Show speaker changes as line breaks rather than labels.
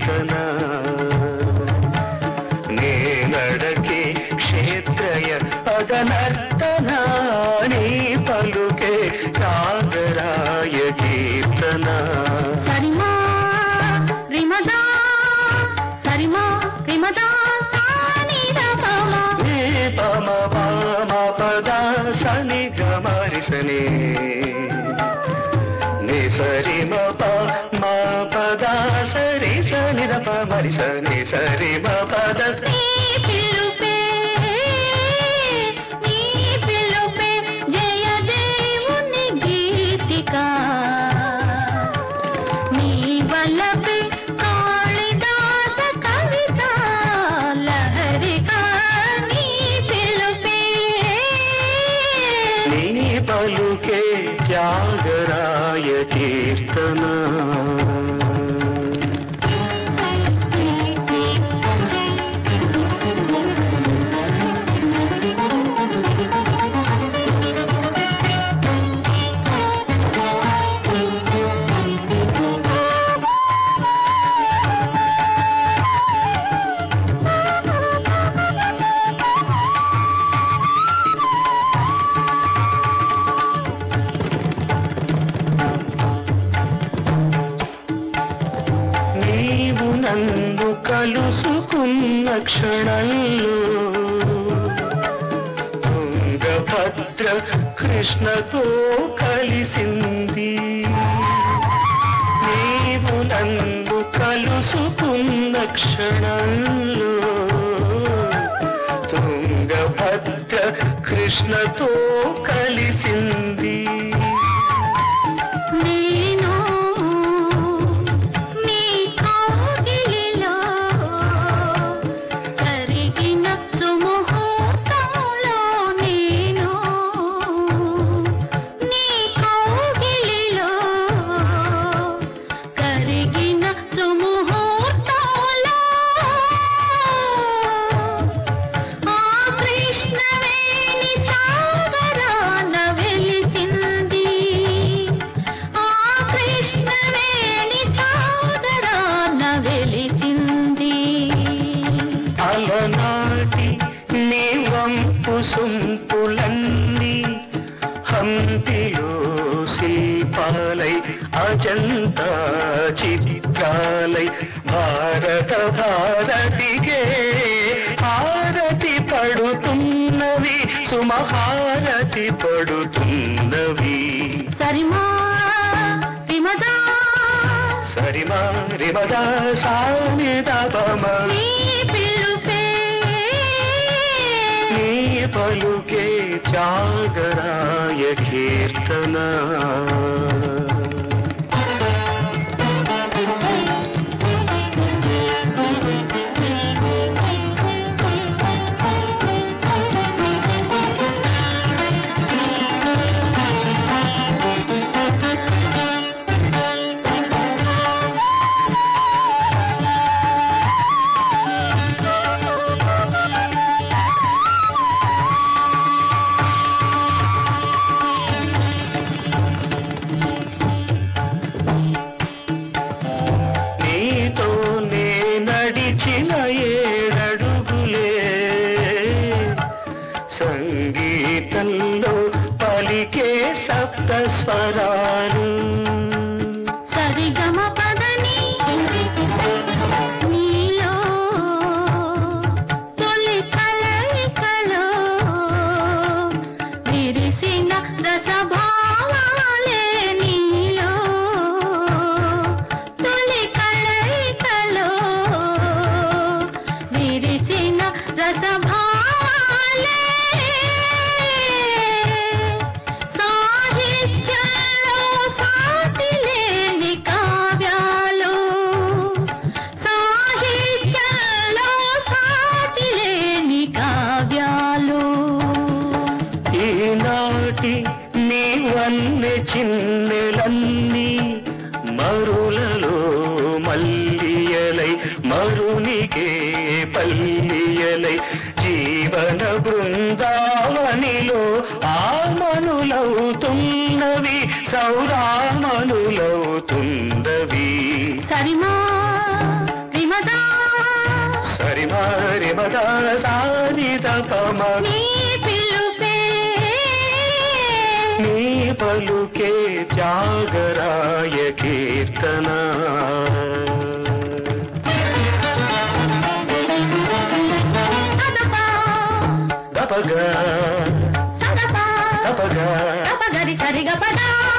కీర్తన నేనడకే క్షేత్రయ పదనర్తన నీ పలుకే సాగరాయ కీర్తన
సరిమా రిమదా సరిమా రిమదా సాని రపమా
నీ పమ పమ పద సని గమరి సని ని సరి మ ప మ పద సరి సని ద ప మరి సని సరి మ పద
నీ పిలుపే నీ పిలుపే జయ దేవుని గీతిక నీ వల్లపే కాళిదాస కవిత లహరిక నీ పిలుపే
నీ పలుకే త్యాగరాయ కీర్తన నీవు నన్ను కలుసుకున్న క్షణంలో తుంగభద్ర కృష్ణతో కలిసింది నీవు నన్ను కలుసుకున్న క్షణంలో తుంగభద్ర కృష్ణతో కలిసింది
నేను నీ కౌగిలిలో కరిగిన సుముహూర్తంలో నేను నీ కౌగిలిలో కరిగిన సుముహూర్తంలో ఆ కృష్ణవేణి సాగరాన వెలిసింది ఆ కృష్ణవేణి సాగరాన వెలిసింది
అలనాటి నీ వంపు సొంపులన్నీ హంపిలో శిల్పాలై అజంతా చిత్రాలై భారత భారతికే హారతి పడుతున్నవి సుమహారతి పడుతున్నవి
సరిమా విమదా
సరిమా రిమదా సానిదపమ
నీ పిలుపే
నీ పలుకే జాగరాయ కీర్తన నీతో నే నడిచిన ఏడడుగులే సంగీతంలో పలికే సప్త స్వరాలు
సరిగమ పదని నీలో తొలి కలయికలో విరిసిన రసభావాలే నీలో తొలి కలయికలో విరిసిన రసభావాలే సాహిత్యంలో సాటి లేని కావ్యాలు సాహిత్యంలో సాటి లేని కావ్యాలు
ఈనాటి నీ వన్నె చిన్నెలన్నీ మరులలో మల్లియలై మరునికే పల్లియలై జీవన బృందావనిలో ఆమనులవుతున్నవి సౌరామనులవుతున్నవి
సరిమా
మమ
నీ పిలుపే
నీ పలుకే త్యాగరాయ కీర్తన
అదపా
దపగా
సదపా
దపగా
తపగరి సరిగ పదా